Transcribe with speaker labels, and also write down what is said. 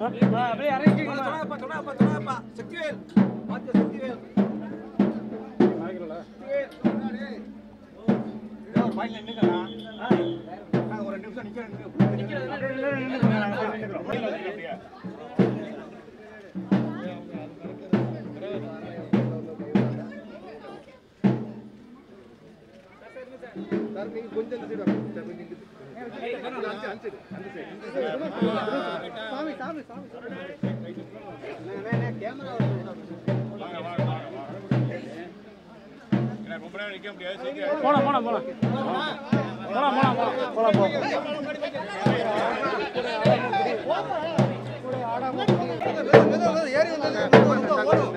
Speaker 1: அப்படியே இறங்கிக்கோங்க
Speaker 2: தொடாப்பா தொடாப்பா தொடாப்பா சக்திவேல் மாத்திய சக்திவேல் ஒரு ரெண்டு நிமிஷம் நிக்கிறேன் சார் நீங்க கொஞ்சம் இந்த சைடு வாங்க சார் நீங்க அந்த அந்த சைடு அந்த சைடு சாமி சாமி சாமி கேமரா
Speaker 1: போலாம் போலாம் போலாம் போலாம் போலாம் போலாம் போலாம்
Speaker 2: ஏறி வந்து ஓடும்